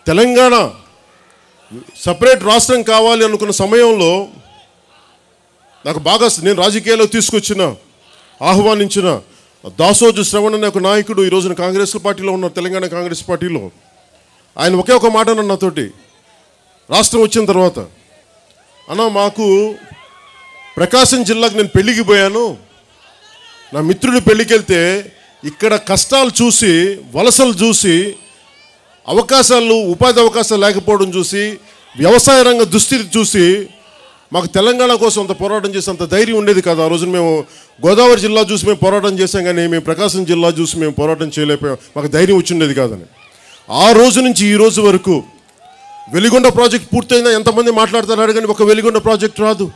Telangana separate రాష్ట్రం కావాలి అనుకున్న సమయంలో నాకు బాగా నేను రాజకీయాల్లో తీసుకొచ్చిన ఆహ్వానించిన దాసోజు శ్రవణ్ అనే ఒక నాయకుడు ఈ రోజున కాంగ్రెస్ పార్టీలో ఉన్నారు తెలంగాణ కాంగ్రెస్ పార్టీలో ఆయన ఒకే ఒక మాట అన్నాడు నాతోటి రాష్ట్రం వచ్చిన తర్వాత అన్న మాకు ప్రకాశం జిల్లాకు నేను పెళ్ళికి పోయాను నా మిత్రుడి పెళ్ళికి వెళ్తే ఇక్కడ కష్టాలు చూసి వలసలు చూసి అవకాశాలు ఉపాధి అవకాశాలు లేకపోవడం చూసి వ్యవసాయ రంగ దుస్థితి చూసి మాకు తెలంగాణ కోసం అంత పోరాటం చేసే అంత ధైర్యం ఉండేది కాదు ఆ రోజున మేము గోదావరి జిల్లా చూసి మేము పోరాటం చేసాం కానీ మేము ప్రకాశం జిల్లా చూసి మేము పోరాటం చేయలేకపోయాం మాకు ధైర్యం వచ్చిండేది కాదని ఆ రోజు నుంచి ఈ రోజు వరకు వెలిగొండ ప్రాజెక్ట్ పూర్తయిందా ఎంతమంది మాట్లాడుతున్నారు కానీ ఒక వెలిగొండ ప్రాజెక్ట్ రాదు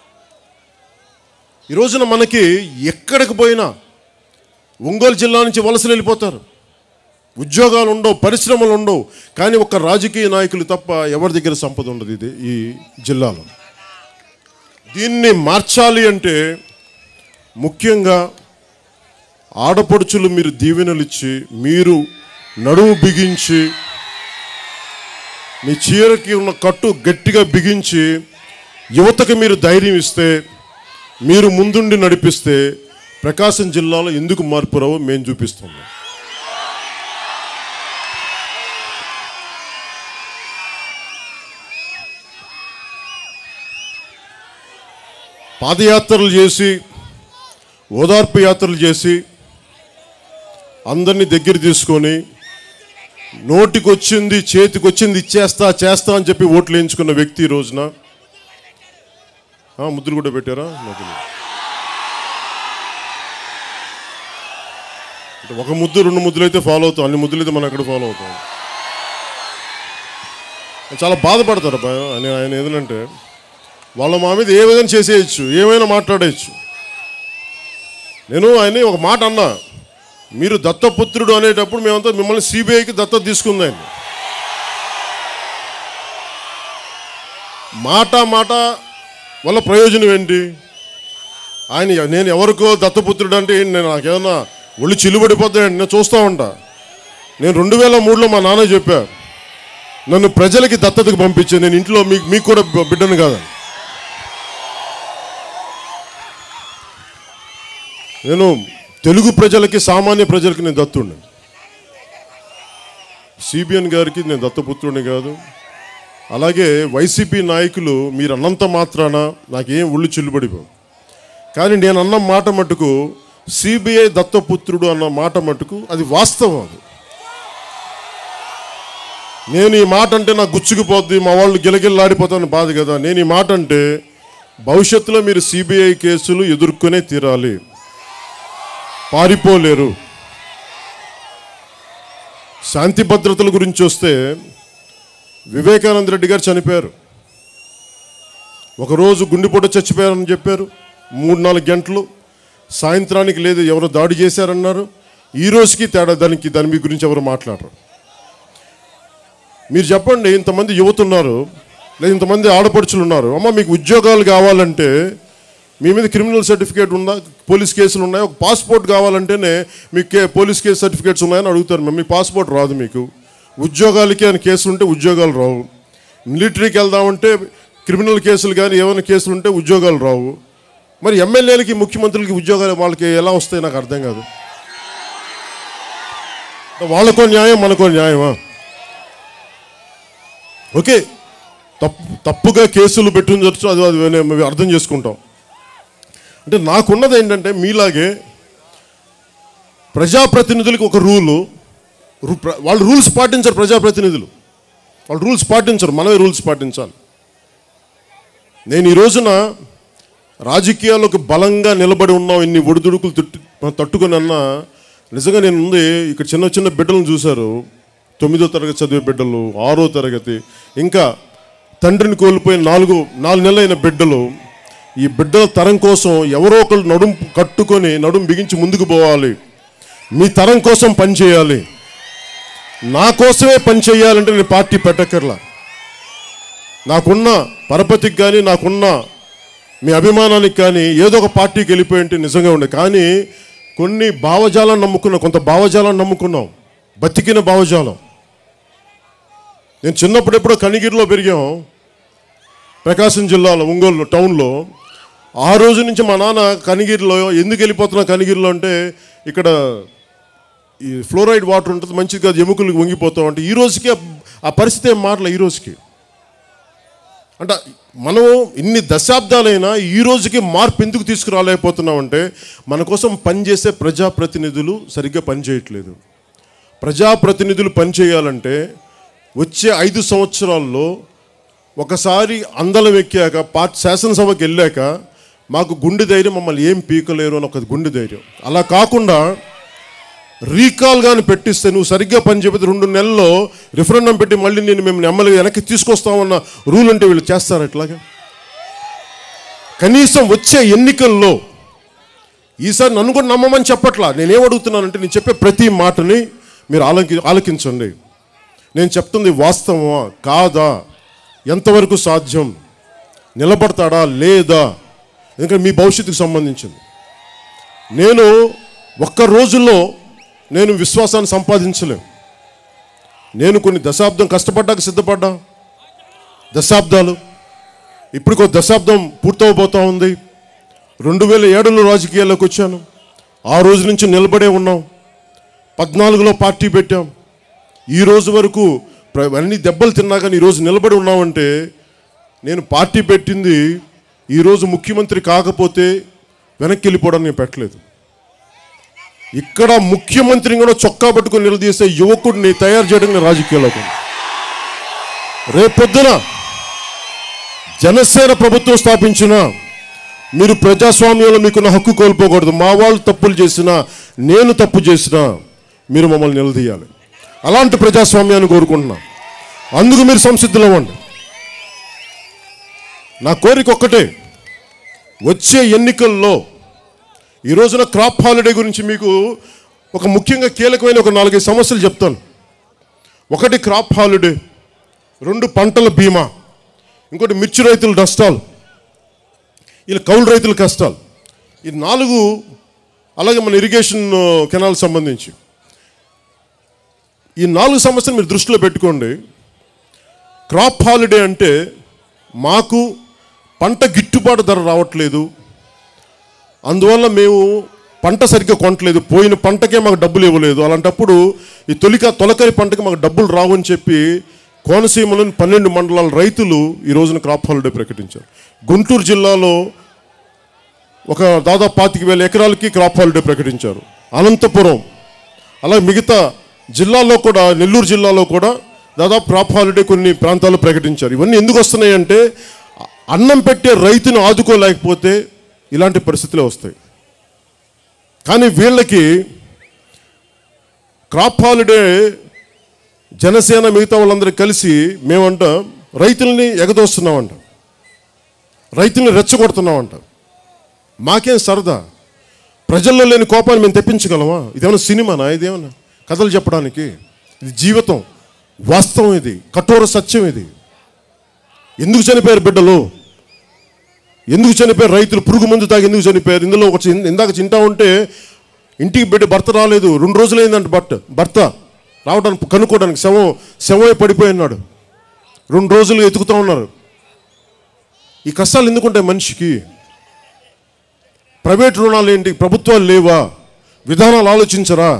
ఈ రోజున మనకి ఎక్కడికి పోయినా ఒంగోలు జిల్లా నుంచి వలసలు వెళ్ళిపోతారు ఉద్యోగాలు ఉండవు పరిశ్రమలు ఉండవు కానీ ఒక రాజకీయ నాయకులు తప్ప ఎవరి దగ్గర సంపద ఉండదు ఇది ఈ జిల్లాలో దీన్ని మార్చాలి అంటే ముఖ్యంగా ఆడపడుచులు మీరు దీవెనలు ఇచ్చి మీరు నడుము బిగించి మీ చీరకి ఉన్న కట్టు గట్టిగా బిగించి యువతకు మీరు ధైర్యం ఇస్తే మీరు ముందుండి నడిపిస్తే ప్రకాశం జిల్లాలో ఎందుకు మార్పు రావో మేము చూపిస్తున్నాం పాదయాత్రలు చేసి ఓదార్పు యాత్రలు చేసి అందరినీ దగ్గర తీసుకొని నోటికి వచ్చింది చేతికి వచ్చింది ఇచ్చేస్తా చేస్తా అని చెప్పి ఓట్లు వేయించుకున్న వ్యక్తి ఈ రోజున ఆ, ముద్దులు కూడా పెట్టారా ముద్దులు అంటే ఒక ముద్దు రెండు ముద్దులు అయితే ఫాలో అవుతాం అన్ని ముద్దులు అయితే మనం ఎక్కడ ఫాలో అవుతాం చాలా బాధపడతారు అబ్బా. ఆయన ఆయన ఏదంటే వాళ్ళ మా మీద ఏ విధంగా చేసేయచ్చు ఏమైనా మాట్లాడేయచ్చు నేను ఆయన ఒక మాట అన్నా మీరు దత్తపుత్రుడు అనేటప్పుడు మేమంతా మిమ్మల్ని సిబిఐకి దత్తత తీసుకుంది ఆయన మాట మాట వల్ల ప్రయోజనం ఏంటి ఆయన నేను ఎవరికో దత్తపుత్రుడు అంటే ఏంటి? నేను నాకేమన్నా ఒళ్ళు చిల్లుబడిపోతాయండి నేను చూస్తూ ఉంటా నేను రెండు వేల మూడులో మా నాన్న చెప్పా నన్ను ప్రజలకి దత్తతకు పంపించే నేను ఇంట్లో మీకు మీకు కూడా బి- బిడ్డను కాదని నేను తెలుగు ప్రజలకి సామాన్య ప్రజలకి నేను దత్తుండే సిబిఎన్ గారికి నేను దత్తపుత్రుడిని కాదు అలాగే వైసీపీ నాయకులు మీరు అన్నంత మాత్రాన నాకేం ఒళ్ళు చిల్లుబడిపో కానీ నేను అన్న మాట మటుకు సిబిఐ దత్తపుత్రుడు అన్న మాట మటుకు అది వాస్తవం అది నేను ఈ మాట అంటే నాకు గుచ్చుకుపోద్ది మా వాళ్ళు గిలగిల్లాడిపోతాను బాధ కదా నేను ఈ మాట అంటే భవిష్యత్తులో మీరు సిబిఐ కేసులు ఎదుర్కొనే తీరాలి పారిపోలేరు శాంతి భద్రతల గురించి వస్తే వివేకానంద రెడ్డి గారు చనిపోయారు ఒకరోజు గుండెపోట చచ్చిపోయారని చెప్పారు మూడు నాలుగు గంటలు సాయంత్రానికి లేదు ఎవరు దాడి చేశారన్నారు ఈ రోజుకి తేడా దానికి దాని మీ గురించి ఎవరు మాట్లాడరు మీరు చెప్పండి ఇంతమంది యువత ఉన్నారు లేదా ఇంతమంది ఆడపడుచులు ఉన్నారు అమ్మ మీకు ఉద్యోగాలు కావాలంటే మీ మీద క్రిమినల్ సర్టిఫికేట్ ఉందా పోలీస్ కేసులు ఉన్నాయి ఒక పాస్పోర్ట్ కావాలంటేనే మీకు కే- పోలీస్ కేసు సర్టిఫికేట్స్ ఉన్నాయని అడుగుతారు మేము మీ పాస్పోర్ట్ రాదు మీకు ఉద్యోగాలకి అని కేసులు ఉంటే ఉద్యోగాలు రావు మిలిటరీకి వెళ్దామంటే క్రిమినల్ కేసులు కానీ ఏమైనా కేసులు ఉంటే ఉద్యోగాలు రావు మరి ఎమ్మెల్యేలకి ముఖ్యమంత్రులకి ఉద్యోగాలు వాళ్ళకి ఎలా వస్తాయి నాకు అర్థం కాదు వాళ్ళకో న్యాయం మనకో న్యాయమా ఓకే తప్పు తప్పుగా కేసులు పెట్టించవచ్చు అది అది మేము అర్థం చేసుకుంటాం అంటే నాకున్నది ఏంటంటే మీలాగే ప్రజాప్రతినిధులకు ఒక రూలు రు- ప్ర- వాళ్ళు రూల్స్ పాటించరు ప్రజాప్రతినిధులు వాళ్ళు రూల్స్ పాటించరు మనమే రూల్స్ పాటించాలి నేను ఈ రోజున రాజకీయాల్లోకి బలంగా నిలబడి ఉన్నాం ఇన్ని ఒడిదుడుకులు తట్టు తట్టుకొని అన్నా నిజంగా నేను ఉంది ఇక్కడ చిన్న చిన్న బిడ్డలను చూశారు తొమ్మిదో తరగతి చదివే బిడ్డలు ఆరో తరగతి ఇంకా తండ్రిని కోల్పోయిన నాలుగు నాలుగు నెలలైన బిడ్డలు ఈ బిడ్డల తరం కోసం ఎవరో ఒకళ్ళు నడుం కట్టుకొని నడుం బిగించి ముందుకు పోవాలి మీ తరం కోసం పని చేయాలి నా కోసమే పని చేయాలంటే నేను పార్టీ పెట్టక్కర్లా నాకున్న పరపతికి కానీ నాకున్న మీ అభిమానానికి కానీ ఏదో ఒక పార్టీకి వెళ్ళిపోయి ఉంటే నిజంగా ఉండే కానీ కొన్ని భావజాలను నమ్ముకున్నాం కొంత భావజాలను నమ్ముకున్నాం బతికిన భావజాలం నేను చిన్నప్పుడు ఎప్పుడో కనిగిరిలో పెరిగాం ప్రకాశం జిల్లాలో ఒంగోలు టౌన్లో ఆ రోజు నుంచి మా నాన్న కనిగిరిలో ఎందుకు వెళ్ళిపోతున్నా కనిగిరిలో అంటే ఇక్కడ ఈ ఫ్లోరైడ్ వాటర్ ఉంటుంది మంచిది కాదు ఎముకలు వంగిపోతాం అంటే ఈ రోజుకి ఆ- ఆ పరిస్థితి ఏం మారలే ఈ రోజుకి అంటే మనం ఇన్ని దశాబ్దాలైనా ఈ రోజుకి మార్పు ఎందుకు తీసుకురాలేకపోతున్నామంటే మన కోసం పనిచేసే ప్రజాప్రతినిధులు సరిగ్గా పనిచేయట్లేదు ప్రజాప్రతినిధులు పనిచేయాలంటే వచ్చే ఐదు సంవత్సరాల్లో ఒకసారి అందలం ఎక్కాక పార్టీ శాసనసభకి వెళ్ళాక మాకు గుండె ధైర్యం మమ్మల్ని ఏం పీకలేరు అని ఒక గుండె ధైర్యం అలా కాకుండా రీకాల్ గాని పెట్టిస్తే నువ్వు సరిగ్గా పని చెప్పితే రెండు నెలల్లో రిఫరెండం పెట్టి మళ్ళీ నేను మేము ఎమ్మెల్యే వెనక్కి తీసుకొస్తామన్న రూల్ అంటే వీళ్ళు చేస్తారు ఎట్లాగా కనీసం వచ్చే ఎన్నికల్లో ఈసారి నన్ను కూడా నమ్మమని చెప్పట్లా నేనేం అడుగుతున్నానంటే నేను చెప్పే ప్రతి మాటని మీరు ఆలకి ఆలకించండి నేను చెప్తుంది వాస్తవమా కాదా ఎంతవరకు సాధ్యం నిలబడతాడా లేదా ఎందుకంటే మీ భవిష్యత్తుకు సంబంధించింది నేను ఒక్క రోజుల్లో నేను విశ్వాసాన్ని సంపాదించలేను నేను కొన్ని దశాబ్దం కష్టపడ్డాక సిద్ధపడ్డా దశాబ్దాలు ఇప్పుడు దశాబ్దం పూర్తవబోతా ఉంది రెండు వేల ఏడులో రాజకీయాల్లోకి వచ్చాను ఆ రోజు నుంచి నిలబడే ఉన్నాం పద్నాలుగులో పార్టీ పెట్టాం ఈ రోజు వరకు ప్ర- అన్ని దెబ్బలు తిన్నా కానీ ఈరోజు నిలబడి ఉన్నామంటే నేను పార్టీ పెట్టింది ఈరోజు ముఖ్యమంత్రి కాకపోతే వెనక్కి వెళ్ళిపోవడం నేను పెట్టలేదు ఇక్కడ ముఖ్యమంత్రిని కూడా చొక్కా పట్టుకొని నిలదీసే యువకుడిని తయారు చేయడం నేను రాజకీయాల్లోకి ఉన్నా. రేపొద్దున జనసేన ప్రభుత్వం స్థాపించిన మీరు ప్రజాస్వామ్యంలో మీకున్న హక్కు కోల్పోకూడదు మా వాళ్ళు తప్పులు చేసినా నేను తప్పు చేసినా మీరు మమ్మల్ని నిలదీయాలి అలాంటి ప్రజాస్వామ్యాన్ని కోరుకుంటున్నా అందుకు మీరు సంసిద్ధులు అవ్వండి నా కోరిక ఒక్కటే వచ్చే ఎన్నికల్లో ఈ రోజున క్రాప్ హాలిడే గురించి మీకు ఒక ముఖ్యంగా కీలకమైన ఒక నాలుగైదు సమస్యలు చెప్తాను ఒకటి క్రాప్ హాలిడే రెండు పంటల బీమా ఇంకోటి మిర్చి రైతుల నష్టాలు ఇలా కౌలు రైతుల కష్టాలు ఈ నాలుగు అలాగే మన ఇరిగేషన్ కెనాల్ సంబంధించి ఈ నాలుగు సమస్యలు మీరు దృష్టిలో పెట్టుకోండి క్రాప్ హాలిడే అంటే మాకు పంట గిట్టుబాటు ధర రావట్లేదు అందువల్ల మేము పంట సరిగ్గా కొనట్లేదు పోయిన పంటకే మాకు డబ్బులు ఇవ్వలేదు అలాంటప్పుడు ఈ తొలిక తొలకరి పంటకి మాకు డబ్బులు రావని చెప్పి కోనసీమలోని పన్నెండు మండలాల రైతులు ఈ రోజున క్రాప్ హాలిడే ప్రకటించారు గుంటూరు జిల్లాలో ఒక దాదాపు పాతిక వేల ఎకరాలకి క్రాప్ హాలిడే ప్రకటించారు అనంతపురం అలాగే మిగతా జిల్లాల్లో కూడా నెల్లూరు జిల్లాలో కూడా దాదాపు క్రాప్ హాలిడే కొన్ని ప్రాంతాల్లో ప్రకటించారు ఇవన్నీ ఎందుకు వస్తున్నాయి అంటే అన్నం పెట్టే రైతును ఆదుకోలేకపోతే ఇలాంటి పరిస్థితులే వస్తాయి కానీ వీళ్ళకి క్రాప్ హాలిడే జనసేన మిగతా వాళ్ళందరూ కలిసి మేమంట రైతుల్ని ఎగదోస్తున్నామంట రైతుల్ని రెచ్చగొడుతున్నామంట మాకేం సరదా ప్రజల్లో లేని కోపాన్ని మేము తెప్పించగలమా ఇదేమన్నా సినిమానా ఇదేమన్నా కథలు చెప్పడానికి ఇది జీవితం వాస్తవం ఇది కఠోర సత్యం ఇది ఎందుకు చనిపోయారు బిడ్డలు ఎందుకు చనిపోయారు రైతులు పురుగు మందు తాగి ఎందుకు చనిపోయారు ఇందులో ఒక చి- ఇందాక చింటా ఉంటే ఇంటికి బిడ్డ భర్త రాలేదు రెండు రోజులు అయిందంట భర్త భర్త రావడానికి కనుక్కోవడానికి శవం శవమై పడిపోయి ఉన్నాడు రెండు రోజులు ఎతుకుతూ ఉన్నారు ఈ కష్టాలు ఎందుకుంటాయి మనిషికి ప్రైవేట్ రుణాలు ఏంటి ప్రభుత్వాలు లేవా విధానాలు ఆలోచించరా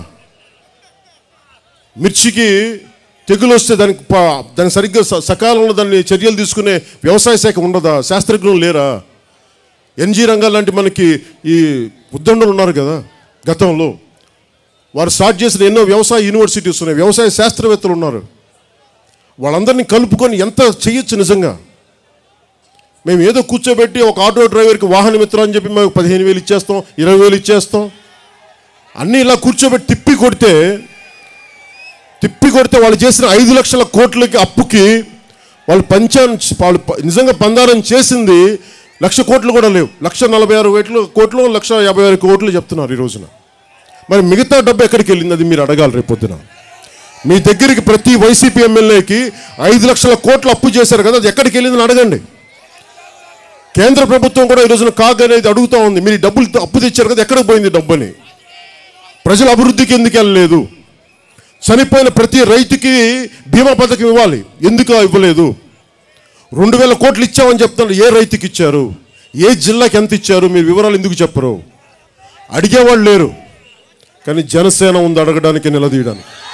మిర్చికి తెగులు వస్తే దానికి ప- దానికి సరిగ్గా స- సకాలంలో దాన్ని చర్యలు తీసుకునే వ్యవసాయ శాఖ ఉండదా శాస్త్రజ్ఞులు లేరా ఎన్జీ రంగాలు లాంటి మనకి ఈ ఉద్దండులు ఉన్నారు కదా గతంలో వారు స్టార్ట్ చేసిన ఎన్నో వ్యవసాయ యూనివర్సిటీస్ ఉన్నాయి వ్యవసాయ శాస్త్రవేత్తలు ఉన్నారు వాళ్ళందరినీ కలుపుకొని ఎంత చేయొచ్చు నిజంగా మేము ఏదో కూర్చోబెట్టి ఒక ఆటో డ్రైవర్కి వాహన మిత్రం అని చెప్పి మేము పదిహేను వేలు ఇచ్చేస్తాం ఇరవై వేలు ఇచ్చేస్తాం అన్నీ ఇలా కూర్చోబెట్టి తిప్పి కొడితే తిప్పి కొడితే వాళ్ళు చేసిన ఐదు లక్షల కోట్లకి అప్పుకి వాళ్ళు పంచాన్ వాళ్ళు ప- నిజంగా పందారం చేసింది లక్ష కోట్లు కూడా లేవు లక్ష నలభై ఆరు కోట్లు కోట్లు లక్ష యాభై ఆరు కోట్లు చెప్తున్నారు ఈ రోజున మరి మిగతా డబ్బు ఎక్కడికి వెళ్ళింది అది మీరు అడగాలి రేపు పొద్దున మీ దగ్గరికి ప్రతి వైసీపీ ఎమ్మెల్యేకి ఐదు లక్షల కోట్లు అప్పు చేశారు కదా అది ఎక్కడికి వెళ్ళిందని అడగండి కేంద్ర ప్రభుత్వం కూడా ఈ రోజున కాగ్ అనేది అడుగుతా ఉంది మీరు ఈ డబ్బులు అప్పు తెచ్చారు కదా ఎక్కడికి పోయింది డబ్బు అని ప్రజల అభివృద్ధికి ఎందుకు వెళ్ళలేదు చనిపోయిన ప్రతి రైతుకి బీమా పథకం ఇవ్వాలి ఎందుకు ఇవ్వలేదు రెండు వేల కోట్లు ఇచ్చామని చెప్తున్నారు ఏ రైతుకి ఇచ్చారు ఏ జిల్లాకి ఎంత ఇచ్చారు మీరు వివరాలు ఎందుకు చెప్పరు అడిగేవాళ్ళు లేరు కానీ జనసేన ఉంది అడగడానికి నిలదీయడానికి